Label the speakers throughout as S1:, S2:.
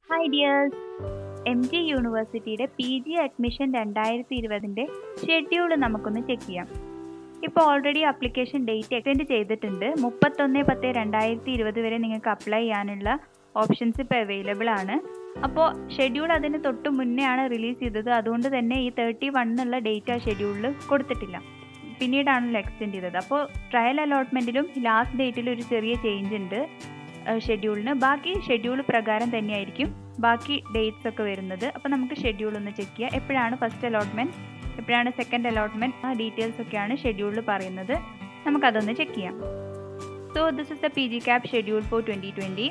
S1: Hi dears M G യൂണിവേഴ്സിറ്റിയുടെ P G admission രണ്ടായിരത്തി ഇരുപതിൻ്റെ ഷെഡ്യൂൾ നമുക്കൊന്ന് ചെക്ക് ചെയ്യാം ഇപ്പോൾ ഓൾറെഡി അപ്ലിക്കേഷൻ ഡേറ്റ് എക്സ്റ്റെൻഡ് ചെയ്തിട്ടുണ്ട് മുപ്പത്തൊന്ന് പത്ത് രണ്ടായിരത്തി ഇരുപത് വരെ നിങ്ങൾക്ക് അപ്ലൈ ചെയ്യാനുള്ള ഓപ്ഷൻസ് ഇപ്പോൾ അവൈലബിൾ ആണ് അപ്പോൾ ഷെഡ്യൂൾ അതിന് തൊട്ട് മുന്നേ ആണ് റിലീസ് ചെയ്തത് അതുകൊണ്ട് തന്നെ ഈ തേർട്ടി വൺ എന്നുള്ള ഡേറ്റ് ആ ഷെഡ്യൂളിൽ കൊടുത്തിട്ടില്ല പിന്നീടാണല്ലോ എക്സ്റ്റെൻഡ് ചെയ്തത് അപ്പോൾ ട്രയൽ അലോട്ട്മെൻറ്റിലും ലാസ്റ്റ് ഡേറ്റിലും ഒരു ചെറിയ ചേഞ്ച് ഉണ്ട് ഷെഡ്യൂളിന് ബാക്കി ഷെഡ്യൂൾ പ്രകാരം തന്നെയായിരിക്കും ബാക്കി ഡേറ്റ്സ് ഒക്കെ വരുന്നത് അപ്പോൾ നമുക്ക് ഷെഡ്യൂൾ ഒന്ന് ചെക്ക് ചെയ്യാം എപ്പോഴാണ് ഫസ്റ്റ് അലോട്ട്മെൻറ്റ് എപ്പോഴാണ് സെക്കൻഡ് അലോട്ട്മെൻറ്റ് ആ ഡീറ്റെയിൽസ് ഒക്കെയാണ് ഷെഡ്യൂളിൽ പറയുന്നത് നമുക്കതൊന്ന് ചെക്ക് ചെയ്യാം so this is the P G CAP schedule for twenty twenty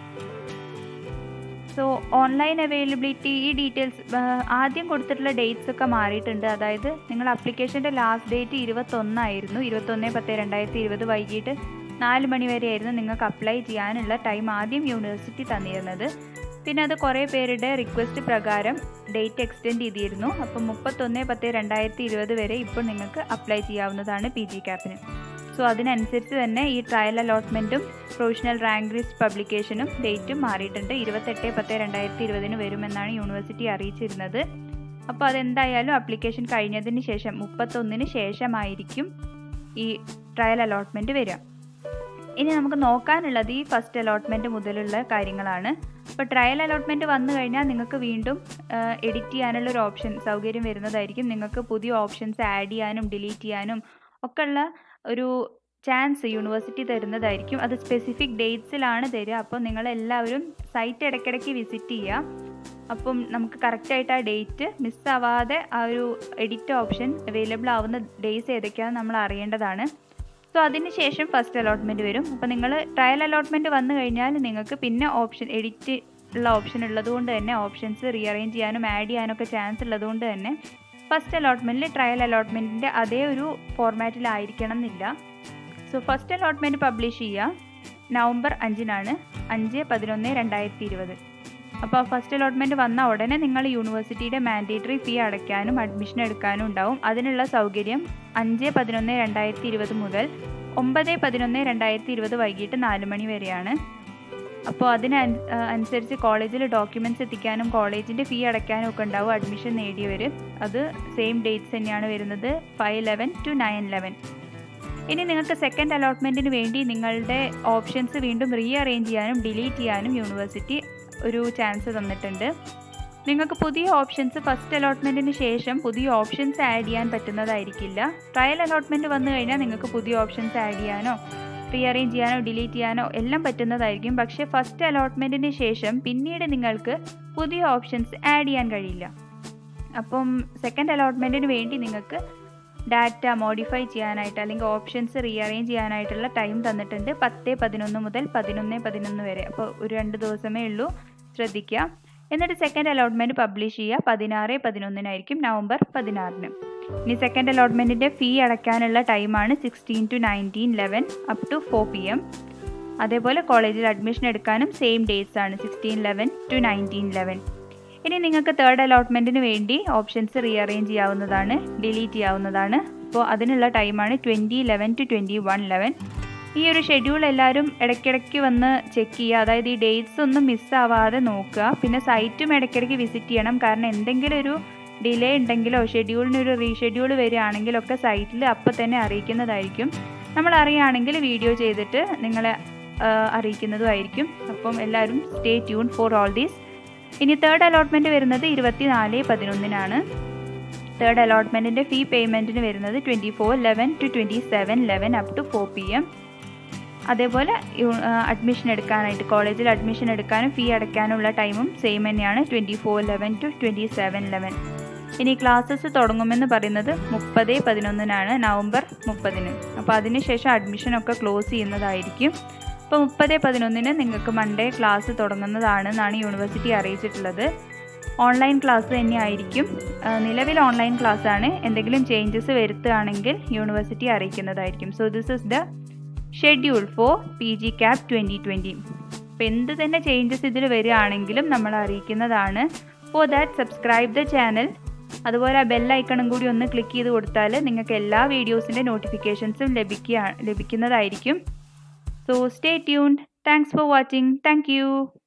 S1: so online availability ഈ ഡീറ്റെയിൽസ് ആദ്യം കൊടുത്തിട്ടുള്ള ഡേറ്റ്സ് ഒക്കെ മാറിയിട്ടുണ്ട് അതായത് നിങ്ങൾ അപ്ലിക്കേഷൻ്റെ ലാസ്റ്റ് ഡേറ്റ് ഇരുപത്തൊന്നായിരുന്നു ഇരുപത്തൊന്ന് പത്ത് രണ്ടായിരത്തി ഇരുപത് വൈകിട്ട് നാല് മണി വരെയായിരുന്നു നിങ്ങൾക്ക് അപ്ലൈ ചെയ്യാനുള്ള ടൈം ആദ്യം യൂണിവേഴ്സിറ്റി തന്നിരുന്നത് പിന്നെ അത് കുറേ പേരുടെ റിക്വസ്റ്റ് പ്രകാരം ഡേറ്റ് എക്സ്റ്റെൻഡ് ചെയ്തിരുന്നു അപ്പം മുപ്പത്തൊന്ന് പത്ത് രണ്ടായിരത്തി ഇരുപത് വരെ ഇപ്പോൾ നിങ്ങൾക്ക് അപ്ലൈ ചെയ്യാവുന്നതാണ് പി ജി ക്യാപ്പിന് സോ അതിനനുസരിച്ച് തന്നെ ഈ ട്രയൽ അലോട്ട്മെൻറ്റും പ്രൊവിഷണൽ റാങ്ക് ലിസ്റ്റ് പബ്ലിക്കേഷനും ഡേറ്റും മാറിയിട്ടുണ്ട് ഇരുപത്തെട്ട് പത്ത് രണ്ടായിരത്തി ഇരുപതിന് വരുമെന്നാണ് യൂണിവേഴ്സിറ്റി അറിയിച്ചിരുന്നത് അപ്പോൾ അതെന്തായാലും അപ്ലിക്കേഷൻ കഴിഞ്ഞതിന് ശേഷം മുപ്പത്തൊന്നിന് ശേഷമായിരിക്കും ഈ ട്രയൽ അലോട്ട്മെൻറ്റ് വരിക ഇനി നമുക്ക് നോക്കാനുള്ളത് ഈ ഫസ്റ്റ് അലോട്ട്മെൻറ്റ് മുതലുള്ള കാര്യങ്ങളാണ് അപ്പോൾ ട്രയൽ അലോട്ട്മെൻറ്റ് വന്നു കഴിഞ്ഞാൽ നിങ്ങൾക്ക് വീണ്ടും എഡിറ്റ് ചെയ്യാനുള്ള ഒരു ഓപ്ഷൻ സൗകര്യം വരുന്നതായിരിക്കും നിങ്ങൾക്ക് പുതിയ ഓപ്ഷൻസ് ആഡ് ചെയ്യാനും ഡിലീറ്റ് ചെയ്യാനും ഒക്കെ ഉള്ള ഒരു ചാൻസ് യൂണിവേഴ്സിറ്റി തരുന്നതായിരിക്കും അത് സ്പെസിഫിക് ഡേറ്റ്സിലാണ് തരിക അപ്പോൾ നിങ്ങളെല്ലാവരും സൈറ്റ് ഇടയ്ക്കിടയ്ക്ക് വിസിറ്റ് ചെയ്യുക അപ്പം നമുക്ക് കറക്റ്റായിട്ട് ആ ഡേറ്റ് മിസ്സാവാതെ ആ ഒരു എഡിറ്റ് ഓപ്ഷൻ അവൈലബിൾ ആവുന്ന ഡേയ്സ് ഏതൊക്കെയാണെന്ന് നമ്മൾ അറിയേണ്ടതാണ് സോ അതിന് ശേഷം ഫസ്റ്റ് അലോട്ട്മെൻറ്റ് വരും അപ്പോൾ നിങ്ങൾ ട്രയൽ അലോട്ട്മെൻറ്റ് വന്നു കഴിഞ്ഞാൽ നിങ്ങൾക്ക് പിന്നെ ഓപ്ഷൻ എഡിറ്റ് ഉള്ള ഓപ്ഷൻ ഉള്ളതുകൊണ്ട് തന്നെ ഓപ്ഷൻസ് റീഅറേഞ്ച് ചെയ്യാനും ആഡ് ചെയ്യാനൊക്കെ ചാൻസ് ഉള്ളതുകൊണ്ട് തന്നെ ഫസ്റ്റ് അലോട്ട്മെൻറ്റിൽ ട്രയൽ അലോട്ട്മെൻറ്റിൻ്റെ അതേ ഒരു ഫോർമാറ്റിലായിരിക്കണം എന്നില്ല സോ ഫസ്റ്റ് അലോട്ട്മെൻറ്റ് പബ്ലിഷ് ചെയ്യുക നവംബർ അഞ്ചിനാണ് അഞ്ച് പതിനൊന്ന് രണ്ടായിരത്തി ഇരുപത് അപ്പോൾ ഫസ്റ്റ് അലോട്ട്മെൻറ്റ് വന്ന ഉടനെ നിങ്ങൾ യൂണിവേഴ്സിറ്റിയുടെ മാൻഡേറ്ററി ഫീ അടയ്ക്കാനും അഡ്മിഷൻ എടുക്കാനും ഉണ്ടാവും അതിനുള്ള സൗകര്യം അഞ്ച് പതിനൊന്ന് രണ്ടായിരത്തി ഇരുപത് മുതൽ ഒമ്പത് പതിനൊന്ന് രണ്ടായിരത്തി ഇരുപത് വൈകിട്ട് നാല് മണി വരെയാണ് അപ്പോൾ അതിന് അനുസരിച്ച് കോളേജിൽ ഡോക്യുമെൻറ്റ്സ് എത്തിക്കാനും കോളേജിൻ്റെ ഫീ അടയ്ക്കാനും ഒക്കെ ഉണ്ടാവും അഡ്മിഷൻ നേടിയവർ അത് സെയിം ഡേറ്റ്സ് തന്നെയാണ് വരുന്നത് five eleven to nine eleven ഇനി നിങ്ങൾക്ക് സെക്കൻഡ് അലോട്ട്മെൻറ്റിന് വേണ്ടി നിങ്ങളുടെ ഓപ്ഷൻസ് വീണ്ടും റീ അറേഞ്ച് ചെയ്യാനും ഡിലീറ്റ് ചെയ്യാനും യൂണിവേഴ്സിറ്റി ഒരു ചാൻസ് തന്നിട്ടുണ്ട് നിങ്ങൾക്ക് പുതിയ ഓപ്ഷൻസ് ഫസ്റ്റ് അലോട്ട്മെൻറ്റിന് ശേഷം പുതിയ ഓപ്ഷൻസ് ആഡ് ചെയ്യാൻ പറ്റുന്നതായിരിക്കില്ല ട്രയൽ അലോട്ട്മെൻറ്റ് വന്നു കഴിഞ്ഞാൽ നിങ്ങൾക്ക് പുതിയ ഓപ്ഷൻസ് ആഡ് ചെയ്യാനോ റീ അറേഞ്ച് ചെയ്യാനോ ഡിലീറ്റ് ചെയ്യാനോ എല്ലാം പറ്റുന്നതായിരിക്കും പക്ഷേ ഫസ്റ്റ് അലോട്ട്മെൻറ്റിന് ശേഷം പിന്നീട് നിങ്ങൾക്ക് പുതിയ ഓപ്ഷൻസ് ആഡ് ചെയ്യാൻ കഴിയില്ല അപ്പം സെക്കൻഡ് അലോട്ട്മെൻറ്റിന് വേണ്ടി നിങ്ങൾക്ക് ഡാറ്റ മോഡിഫൈ ചെയ്യാനായിട്ട് അല്ലെങ്കിൽ ഓപ്ഷൻസ് റീഅറേഞ്ച് ചെയ്യാനായിട്ടുള്ള ടൈം തന്നിട്ടുണ്ട് പത്ത് പതിനൊന്ന് മുതൽ പതിനൊന്ന് പതിനൊന്ന് വരെ അപ്പോൾ ഒരു രണ്ട് ദിവസമേ ഉള്ളൂ ശ്രദ്ധിക്കുക എന്നിട്ട് സെക്കൻഡ് അലോട്ട്മെൻറ്റ് പബ്ലിഷ് ചെയ്യുക പതിനാറ് പതിനൊന്നിനായിരിക്കും നവംബർ പതിനാറിന് ഇനി സെക്കൻഡ് അലോട്ട്മെൻറ്റിൻ്റെ ഫീ അടയ്ക്കാനുള്ള ടൈമാണ് sixteen to nineteen eleven up to four P M അതേപോലെ കോളേജിൽ അഡ്മിഷൻ എടുക്കാനും സെയിം ഡേറ്റ്സ് ആണ് sixteen eleven to nineteen eleven ഇനി നിങ്ങൾക്ക് തേർഡ് അലോട്ട്മെൻറ്റിന് വേണ്ടി ഓപ്ഷൻസ് റീഅറേഞ്ച് ചെയ്യാവുന്നതാണ് ഡിലീറ്റ് ചെയ്യാവുന്നതാണ് അപ്പോൾ അതിനുള്ള ടൈമാണ് twenty eleven to twenty one eleven ഈ ഒരു ഷെഡ്യൂൾ എല്ലാവരും ഇടയ്ക്കിടയ്ക്ക് വന്ന് ചെക്ക് ചെയ്യുക അതായത് ഈ ഡേറ്റ്സ് ഒന്നും മിസ്സാവാതെ നോക്കുക പിന്നെ സൈറ്റും ഇടയ്ക്കിടയ്ക്ക് വിസിറ്റ് ചെയ്യണം കാരണം എന്തെങ്കിലും ഒരു ഡിലേ ഉണ്ടെങ്കിലോ ഷെഡ്യൂളിന് ഒരു റീഷെഡ്യൂൾ വരികയാണെങ്കിലോ ഒക്കെ സൈറ്റിൽ അപ്പോൾ തന്നെ അറിയിക്കുന്നതായിരിക്കും നമ്മൾ അറിയുകയാണെങ്കിൽ വീഡിയോ ചെയ്തിട്ട് നിങ്ങളെ അറിയിക്കുന്നതുമായിരിക്കും അപ്പം എല്ലാവരും stay tune for all these ഇനി തേർഡ് അലോട്ട്മെൻറ്റ് വരുന്നത് ഇരുപത്തിനാല് പതിനൊന്നിനാണ് തേർഡ് അലോട്ട്മെൻറ്റിൻ്റെ ഫീ പേയ്മെൻറ്റിന് വരുന്നത് twenty four eleven to twenty seven eleven up to four P M അതേപോലെ അഡ്മിഷൻ എടുക്കാനായിട്ട് കോളേജിൽ അഡ്മിഷൻ എടുക്കാനും ഫീ അടയ്ക്കാനുള്ള ടൈമും സെയിം തന്നെയാണ് twenty four eleven to twenty seven eleven ഇനി ക്ലാസ്സസ് തുടങ്ങുമെന്ന് പറയുന്നത് മുപ്പത് പതിനൊന്നിനാണ് നവംബർ മുപ്പതിന് അപ്പോൾ അതിനുശേഷം അഡ്മിഷനൊക്കെ ക്ലോസ് ചെയ്യുന്നതായിരിക്കും അപ്പോൾ മുപ്പത് പതിനൊന്നിന് നിങ്ങൾക്ക് മൺഡേ ക്ലാസ് തുടങ്ങുന്നതാണെന്നാണ് യൂണിവേഴ്സിറ്റി അറിയിച്ചിട്ടുള്ളത് ഓൺലൈൻ ക്ലാസ് തന്നെയായിരിക്കും നിലവിൽ ഓൺലൈൻ ക്ലാസ് ആണ് എന്തെങ്കിലും ചേഞ്ചസ് വരുത്തുകയാണെങ്കിൽ യൂണിവേഴ്സിറ്റി അറിയിക്കുന്നതായിരിക്കും so this is the schedule for P G CAP twenty twenty അപ്പോൾ എന്ത് തന്നെ ചേഞ്ചസ് ഇതിൽ വരികയാണെങ്കിലും നമ്മൾ അറിയിക്കുന്നതാണ് for that subscribe the channel അതുപോലെ ആ ബെല്ലൈക്കണും കൂടി ഒന്ന് ക്ലിക്ക് ചെയ്ത് കൊടുത്താൽ നിങ്ങൾക്ക് എല്ലാ വീഡിയോസിൻ്റെ നോട്ടിഫിക്കേഷൻസും ലഭിക്കുക ലഭിക്കുന്നതായിരിക്കും So stay tuned. Thanks for watching. Thank you.